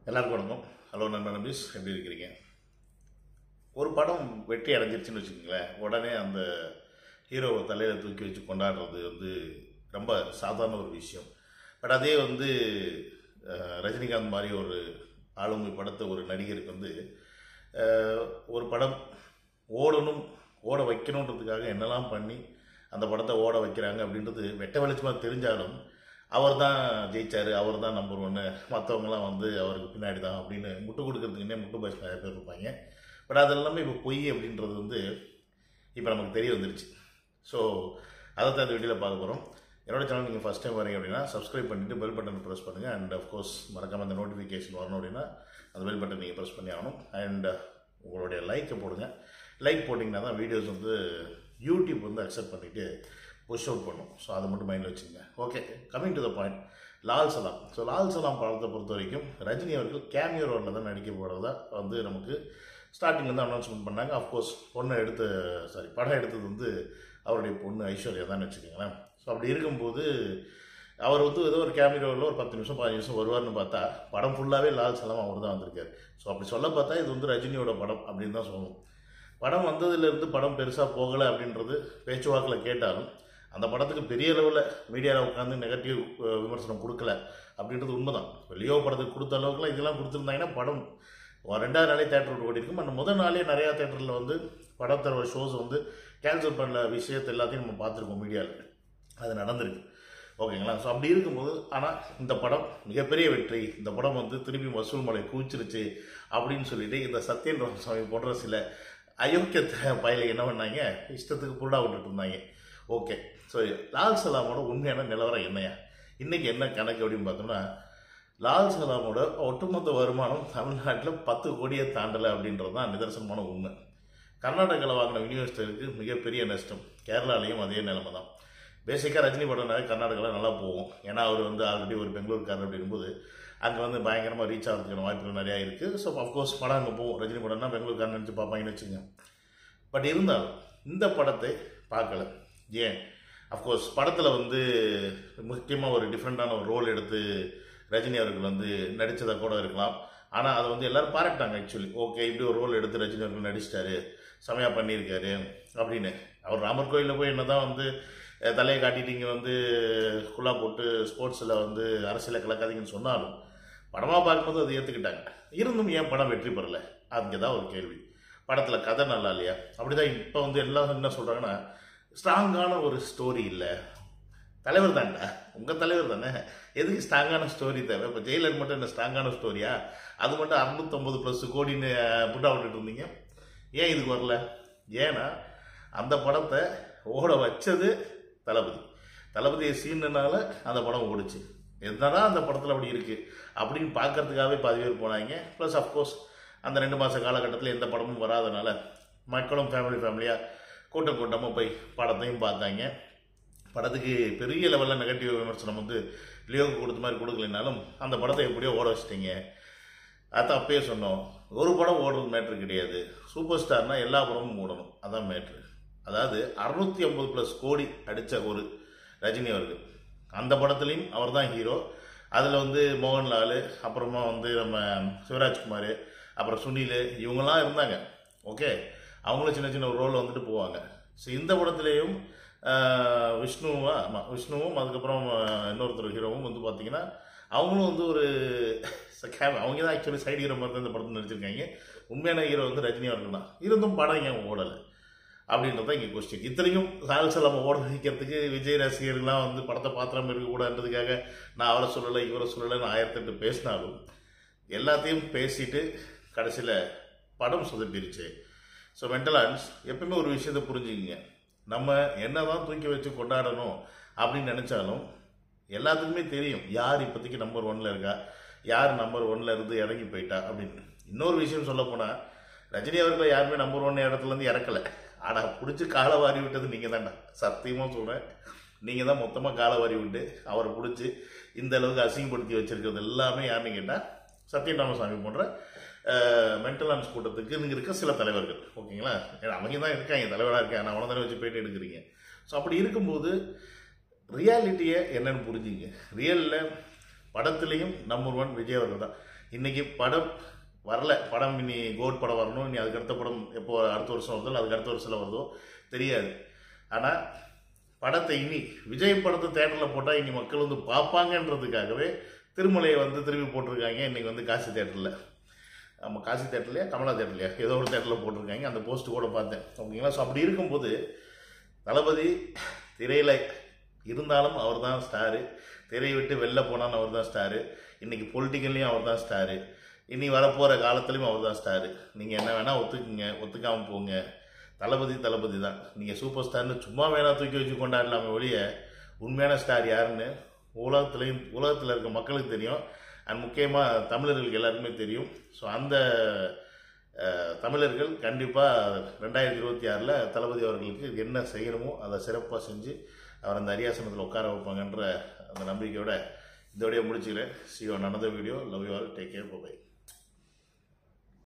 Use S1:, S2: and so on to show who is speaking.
S1: எல்லாருக்கும் வணக்கம் ஹலோ நண்பன் நம்பிஸ் எப்படி இருக்கிறீங்க ஒரு படம் வெற்றி அடைஞ்சிருச்சுன்னு வச்சுக்கோங்களேன் உடனே அந்த ஹீரோவை தலையில் தூக்கி வச்சு கொண்டாடுறது வந்து ரொம்ப சாதாரண ஒரு விஷயம் பட் அதே வந்து அஹ், ரஜினிகாந்த் மாதிரி ஒரு ஆளுமை படத்த ஒரு நடிகருக்கு வந்து அஹ், ஒரு படம் ஓடணும் ஓட வைக்கணுன்றதுக்காக என்னெல்லாம் பண்ணி அந்த படத்தை ஓட வைக்கிறாங்க அப்படின்றது வெட்ட வெளிச்சமாக தெரிஞ்சாலும் அவர் தான் ஜெயிச்சார் அவர் தான் நம்பர் ஒன்று மற்றவங்களாம் வந்து அவருக்கு பின்னாடி தான் அப்படின்னு முட்டு கொடுக்கறதுக்குன்னே முட்டு பாய்ஸ் நிறைய பேர் இருப்பாங்க பட் அது எல்லாமே இப்போ பொய் அப்படின்றது வந்து இப்போ நமக்கு தெரிய வந்துருச்சு ஸோ அதை தான் இந்த வீடியோவில் பார்க்க போகிறோம் என்னோட சேனல் நீங்கள் ஃபஸ்ட் டைம் வரீங்க அப்படின்னா சப்ஸ்கிரைப் பண்ணிவிட்டு பெல் பட்டன் ப்ரெஸ் பண்ணுங்கள் அண்ட் அஃப்கோர்ஸ் மறக்காம அந்த நோட்டிஃபிகேஷன் வரணும் அப்படின்னா அந்த பெல் பட்டன் நீங்கள் ப்ரெஸ் பண்ணி ஆகணும் அண்ட் உங்களுடைய லைக்கை போடுங்க லைக் போட்டிங்கன்னா தான் வீடியோஸ் வந்து யூடியூப் வந்து அக்செப்ட் பண்ணிவிட்டு புஷ் அவுட் பண்ணும் ஸோ அதை மட்டும் மைண்டில் வச்சுங்க okay coming to the point Lal Salaam so Lal சலாம் படத்தை பொறுத்த வரைக்கும் ரஜினி அவர்கள் கேமியோ ரோலில் தான் நடிக்க போகிறதா வந்து நமக்கு ஸ்டார்டிங் வந்து அனௌன்ஸ்மெண்ட் பண்ணாங்க அஃப்கோர்ஸ் பொண்ணை எடுத்த சாரி படம் எடுத்தது வந்து அவருடைய பொண்ணு ஐஸ்வர்யா தான் வச்சுக்கோங்களேன் ஸோ அப்படி இருக்கும்போது அவர் வந்து ஏதோ ஒரு கேமியோவில் ஒரு பத்து நிமிஷம் பதினஞ்சு நிமிஷம் வருவார்னு பார்த்தா படம் ஃபுல்லாகவே லால் சலாம் அவர் தான் வந்திருக்காரு ஸோ அப்படி சொல்ல பார்த்தா இது வந்து ரஜினியோட படம் அப்படின்னு தான் சொல்லணும் படம் வந்ததுலேருந்து படம் பெருசாக போகலை அப்படின்றது பேச்சுவாக்கில் கேட்டாலும் அந்த படத்துக்கு பெரிய அளவில் மீடியாவில் உட்காந்து நெகட்டிவ் விமர்சனம் கொடுக்கல அப்படின்றது உண்மைதான் இப்போ லியோ படத்துக்கு கொடுத்த அளவுக்குலாம் இதெல்லாம் கொடுத்துருந்தாங்கன்னா படம் ஒரு ரெண்டாவது நாளே தேட்டர் ஓடி இருக்கும் அந்த முதல் நாளே நிறையா தேட்டரில் வந்து படத்தோட ஷோஸ் வந்து கேன்சல் பண்ணல விஷயத்தை எல்லாத்தையும் நம்ம பார்த்துருக்கோம் மீடியாவில் அது நடந்திருக்கு ஓகேங்களா ஸோ அப்படி இருக்கும்போது ஆனால் இந்த படம் மிகப்பெரிய வெற்றி இந்த படம் வந்து திருப்பி வசூல் மலை குவிச்சிருச்சு அப்படின்னு சொல்லிட்டு இந்த சத்யன் ராமசாமி போன்ற சில அயோக்கிய பயில என்ன பண்ணாங்க இஷ்டத்துக்கு புருடா விட்டுட்டு இருந்தாங்க ஓகே ஸோ லால் சலாமோட உண்மையான நிலவரம் என்னையா இன்றைக்கி என்ன கணக்கு அப்படின்னு பார்த்தோம்னா லால் சலாமோட ஒட்டுமொத்த வருமானம் தமிழ்நாட்டில் பத்து கோடியை தாண்டலை அப்படின்றது தான் நிதர்சனமான உண்மை கர்நாடகாவில் வாங்கின யூனிவர்சிட்டிக்கு மிகப்பெரிய நஷ்டம் கேரளாலையும் அதே நிலைமை தான் பேசிக்காக ரஜினி படம்னாலே கர்நாடகாவில் நல்லா போகும் ஏன்னா அவர் வந்து ஆல்ரெடி ஒரு பெங்களூர்காரர் அப்படிங்கும்போது அங்கே வந்து பயங்கரமாக ரீச் ஆகிறதுக்கான வாய்ப்புகள் நிறையா இருக்குது ஸோ அஃப்கோர்ஸ் படம் அங்கே போகும் ரஜினி படம்னா பெங்களூர்காரன் நினச்சி பார்ப்பாங்கன்னு வச்சுங்க பட் இருந்தாலும் இந்த படத்தை பார்க்கல ஏன் அஃப்கோர்ஸ் படத்தில் வந்து முக்கியமாக ஒரு டிஃப்ரெண்ட்டான ஒரு ரோல் எடுத்து ரஜினி அவர்கள் வந்து நடித்ததாக கூட இருக்கலாம் ஆனால் அதை வந்து எல்லாரும் பாராட்டாங்க ஆக்சுவலி ஓகே இப்படி ஒரு ரோல் எடுத்து ரஜினி அவர்கள் நடிச்சிட்டாரு செமையாக பண்ணியிருக்காரு அப்படின்னு அவர் ராமர் கோயிலில் போய் என்ன தான் வந்து அஹ், தலையை காட்டிட்டு இங்கே வந்து குல்லா போட்டு ஸ்போர்ட்ஸில் வந்து அரசியலை கலக்காதீங்கன்னு சொன்னாலும் படமாக பார்க்கும்போது அதை ஏற்றுக்கிட்டாங்க இருந்தும் ஏன் படம் வெற்றி பெறலை அதுக்கு தான் ஒரு கேள்வி படத்தில் கதை நல்லா இல்லையா அப்படி தான் இப்போ வந்து எல்லாம் என்ன சொல்கிறாங்கன்னா ஸ்ட்ராங்கான ஒரு ஸ்டோரி இல்லை தலைவர் தான்டா உங்கள் தலைவர் தானே எதுக்கு ஸ்ட்ராங்கான ஸ்டோரி தேவை இப்போ ஜெயிலர் மட்டும் என்ன ஸ்ட்ராங்கான ஸ்டோரியா அது மட்டும் அறுநூத்தொம்பது ப்ளஸ் கோடின்னு புட்டா விட்டுட்டு இருந்தீங்க ஏன் இதுக்கு வரல ஏன்னா அந்த படத்தை ஓட வச்சது தளபதி தளபதியை சீனுனால அந்த படம் ஓடுச்சு என்னதான் அந்த படத்தில் அப்படி இருக்குது அப்படின்னு பார்க்கறதுக்காகவே பாதி பேர் போனாங்க ப்ளஸ் அஃப்கோர்ஸ் அந்த ரெண்டு மாத காலகட்டத்தில் எந்த படமும் வராதனால மக்களும் ஃபேமிலி ஃபேமிலியாக கூட்டம் கூட்டமாக போய் படத்தையும் பார்த்தாங்க படத்துக்கு பெரிய லெவலில் நெகட்டிவ் விமர்சனம் வந்து லியோவுக்கு கொடுத்த மாதிரி கொடுக்கலைனாலும் அந்த படத்தை எப்படியோ ஓட வச்சிட்டீங்க அதான் அப்பயே சொன்னோம் ஒரு படம் ஓடுறது மேட்ரு கிடையாது சூப்பர் ஸ்டார்னா எல்லா படமும் ஓடணும் அதான் மேட்ரு அதாவது அறுநூத்தி ஐம்பது ப்ளஸ் கோடி அடித்த ஒரு ரஜினி அவர்கள் அந்த படத்துலையும் அவர் தான் ஹீரோ அதில் வந்து மோகன்லால் அப்புறமா வந்து நம்ம சிவராஜ்குமார் அப்புறம் சுனில் இவங்கெல்லாம் இருந்தாங்க ஓகே அவங்களும் சின்ன சின்ன ஒரு ரோல் வந்துட்டு போவாங்க ஸோ இந்த படத்துலேயும் ஆஹ், விஷ்ணுவா ஆமாம் விஷ்ணுவும் அதுக்கப்புறம் ஆஹ், இன்னொருத்தர் ஹீரோவும் வந்து பார்த்தீங்கன்னா அவங்களும் வந்து ஒரு கேம் அவங்க தான் ஆக்சுவலி சைடு ஹீரோ மாதிரி தான் இந்த படத்தில் நடிச்சிருக்காங்க உண்மையான ஹீரோ வந்து ரஜினி அவர்கள் தான் இருந்தும் படம் ஏன் ஓடலை அப்படின்றது தான் இங்கே கொஸ்டின் இத்தனையும் சால் செல்லாம ஓட வைக்கிறதுக்கு விஜய் ரசிகர்கள்லாம் வந்து படத்தை பாத்திரம் இருக்கக்கூடாதுன்றதுக்காக நான் அவரை சொல்லலை இவரை சொல்லலைன்னு ஆயிரத்தெட்டு பேசினாலும் எல்லாத்தையும் பேசிட்டு கடைசியில் படம் சொதப்பிருச்சு ஸோ மென்டலான்ஸ் எப்பவுமே ஒரு விஷயத்தை புரிஞ்சுக்கிங்க நம்ம என்ன தான் தூக்கி வச்சு கொண்டாடணும் அப்படின்னு நினச்சாலும் எல்லாத்துக்குமே தெரியும் யார் இப்போதைக்கு நம்பர் ஒன்ல இருக்கா யார் நம்பர் ஒன்ல இருந்து இறங்கி போயிட்டா அப்படின்னு இன்னொரு விஷயம் சொல்ல போனால் ரஜினி அவர்களை யாருமே நம்பர் ஒன் இடத்துலேருந்து இறக்கலை ஆனால் பிடிச்சி காலை வாரி விட்டது நீங்கள் தான்டா சத்தியமாக சொல்கிறேன் நீங்கள் தான் மொத்தமாக காலை வாரி விட்டு அவரை பிடிச்சி இந்த அளவுக்கு அசிங்கப்படுத்தி வச்சிருக்கிறது எல்லாமே யாருன்னு கேட்டால் சத்யன் ராமசாமி போன்ற மென்டல் ஆன்ஸ் கூட்டத்துக்கு இங்கே இருக்க சில தலைவர்கள் ஓகேங்களா ஏன்னா அவங்க தான் இருக்காங்க தலைவராக இருக்காங்க நான் அவனை தானே வச்சு பேட்டி எடுக்கிறீங்க ஸோ அப்படி இருக்கும்போது ரியாலிட்டியை என்னன்னு புரிஞ்சுங்க ரியலில் படத்துலேயும் நம்பர் ஒன் விஜய் அவர்கள் தான் இன்றைக்கி படம் வரல படம் இனி கோட் படம் வரணும் இனி அதுக்கு அடுத்த படம் எப்போ அடுத்த வருஷம் வருதோ அதுக்கு அடுத்த வருஷத்தில் வருதோ தெரியாது ஆனால் படத்தை இனி விஜய் படத்தை தேட்டரில் போட்டால் இனி மக்கள் வந்து பார்ப்பாங்கன்றதுக்காகவே திருமலையை வந்து திரும்பி போட்டிருக்காங்க இன்றைக்கி வந்து காசி தேட்டரில் நம்ம காசி தேட்டர்லையா கமலா தேட்டர்லையா ஏதோ ஒரு தேட்டரில் போட்டிருக்காங்க அந்த போஸ்ட் கூட பார்த்தேன் ஓகேங்களா ஸோ அப்படி இருக்கும்போது தளபதி திரையில் இருந்தாலும் அவர் தான் ஸ்டாரு திரையை விட்டு வெளில போனாலும் அவர் தான் ஸ்டாரு இன்றைக்கி பொலிட்டிக்கல்லையும் அவர் தான் ஸ்டாரு இனி வரப்போகிற காலத்துலேயும் அவர் தான் ஸ்டாரு நீங்கள் என்ன வேணால் ஒத்துக்குங்க ஒத்துக்காமல் போங்க தளபதி தளபதி தான் நீங்கள் சூப்பர் ஸ்டார்னு சும்மா வேணா தூக்கி வச்சு கொண்டாடலாமே ஒழிய உண்மையான ஸ்டார் யாருன்னு உலகத்துலேயும் உலகத்தில் இருக்க மக்களுக்கு தெரியும் அண்ட் முக்கியமாக தமிழர்களுக்கு எல்லாருக்குமே தெரியும் ஸோ அந்த அஹ், தமிழர்கள் கண்டிப்பாக ரெண்டாயிரத்தி இருபத்தி ஆறில் தளபதி அவர்களுக்கு என்ன செய்யணுமோ அதை சிறப்பாக செஞ்சு அவர் அந்த அரியாசனத்தில் உட்கார வைப்பாங்கன்ற அந்த நம்பிக்கையோட இதோடய முடிச்சுக்கிறேன் see one another video love you all take care by